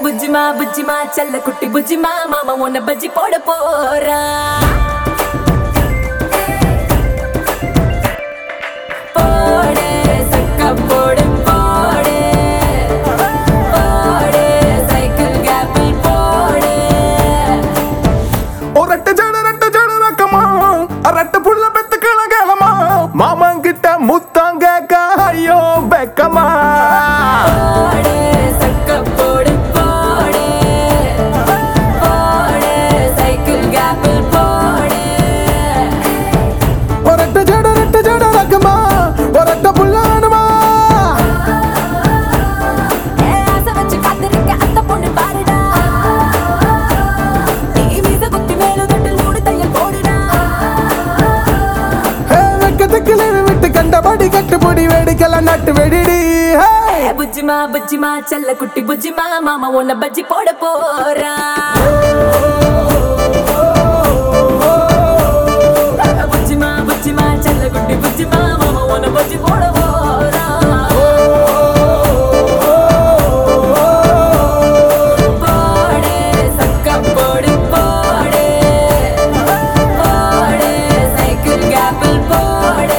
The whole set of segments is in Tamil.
புஜ்ஜிமா புஜ்ஜிமா செல்ல குட்டி புஜ்ஜிமா மாமா உன்னை பஜ்ஜி போட போறா போடு சக்கா போடு போடு போடு சைக்கிள் கேப்பில் போடு ஒரு ரெட்டு ஜட ரெட்டு ஜட ரக்கமா ரெட்டு புள்ள பெத்து கிழங்கலமா மாமன் கிட்ட முத்தாங்க ஐயோ பெக்கமா போடு சக்கா போடு போடு போடு சைக்கிள் கேப்பில் போடு ஒரு ரெட்டு ஜட ரெட்டு ஜட ரக்கமா ஒரு ரெட்டு புள்ள ஆடுமா ஏ ஆசை வச்சு காத்திருக்க அந்த பொண்ணு பாருடா நீ மீச குத்தி மேலும் தொட்டில் மூடு தையல் போடுடா ஹே வெக்கத்துக்கு விட்டு கண்டபடி கட்டுப்படி வேடிக்கலாம் நட்டு வெடிடி ஹே ஏ புஜ்ஜிமா புஜ்ஜிமா செல்ல குட்டி புஜ்ஜிமா மாமா உன்னை பஜ்ஜி போட போறா புஜ்ஜிமா புஜ்ஜிமா செல்ல குட்டி புஜ்ஜிமா மாமா உன்னை பஜ்ஜி போட போறா போடு சக்கா போடு போடு போடு சைக்கிள் கேப்பில் போடு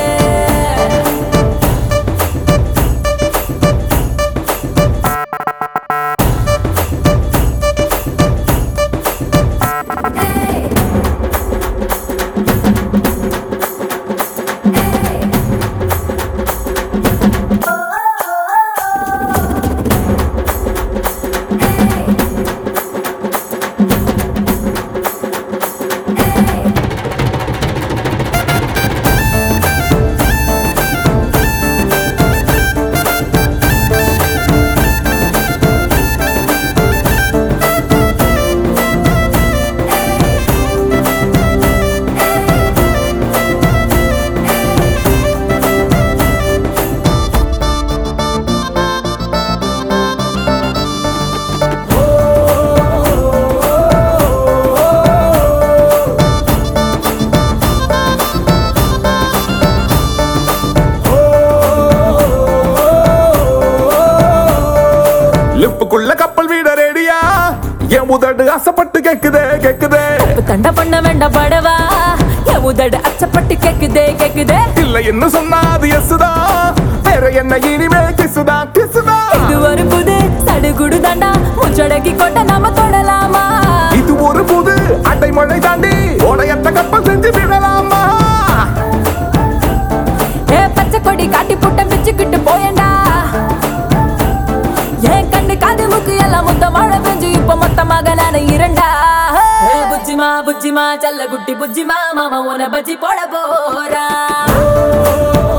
லிப்புக்குள்ள கப்பல் வீட ரெடியா என் உதடு ஆசைப்பட்டு கேக்குதே கேக்குதே இப்ப தண்டை பண்ண வேண்டாம் படவா என் உதடு அச்சப்பட்டு கேக்குதே கேக்குதே இல்ல என்ன சொன்னா அது எஸ்தான் வேற என்ன இனிமே கிசுதான் கிசுதான் இது ஒரு புது சடுகுடு தாண்டா முச்சடக்கி கொண்ட நாம தொடலாமா இது ஒரு புது அடைமழை தாண்டி ஓடையற்ற கப்பல் செஞ்சு விடலாமா ஏ பச்சை கொடி காட்டி புட்டம் பிச்சுக்கிட்டு போயண்டா ஏன் கண்ணு காது மூக்கு எல்லாம் மொத்த மழை பெஞ்சு இப்ப மொத்தமாக நானே இரண்டா ஏ புஜ்ஜிமா புஜ்ஜிமா செல்ல குட்டி புஜ்ஜிமா மாமா உன பஜ்ஜி போட போறா